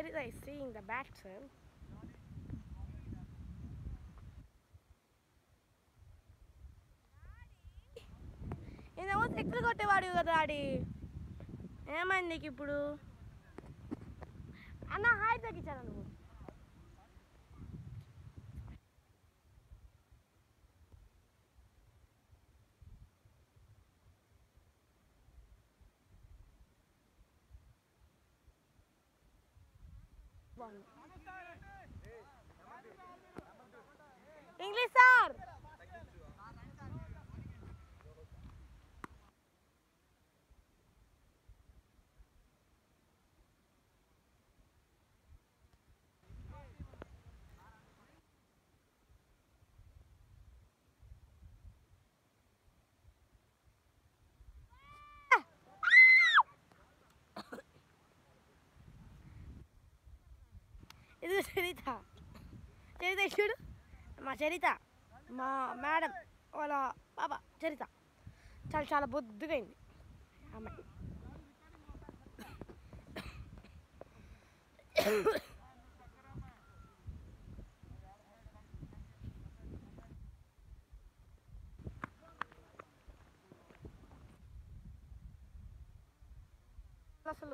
Charita is seeing the batsman. ఏమో ఎక్కడ కొట్టేవాడు కదా ఆడి ఏమైంది నీకు ఇప్పుడు అన్న హాయ్ తగ్గించాను నువ్వు బాగుంది ఇంగ్లీష్ సార్ ఇది చరిత చరిత చూడు మా చరిత మా మేడం వాళ్ళ పాప చరిత చాలా చాలా బొద్దుగా అయింది అమ్మాయి అసలు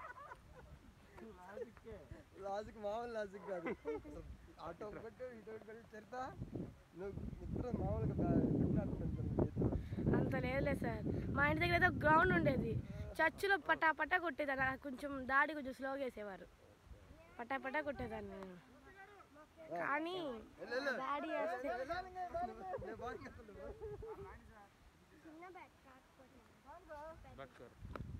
లాజిక్ మామూలు లాజిక్ కాదు ఆటో ఒకటి ఇటు ఒకటి చరిత నువ్వు ఇద్దరు మామూలుగా పెట్టినట్టు అంత లేదులే సార్ మా ఇంటి దగ్గర అయితే గ్రౌండ్ ఉండేది చర్చిలో పటా పటా కొట్టేదాన్ని ఆ కొంచెం దాడి కొంచెం స్లోగా వేసేవారు పటా పటా కొట్టేదాన్ని నేను కానీ దాడి వేస్తే బాగా బక్కర్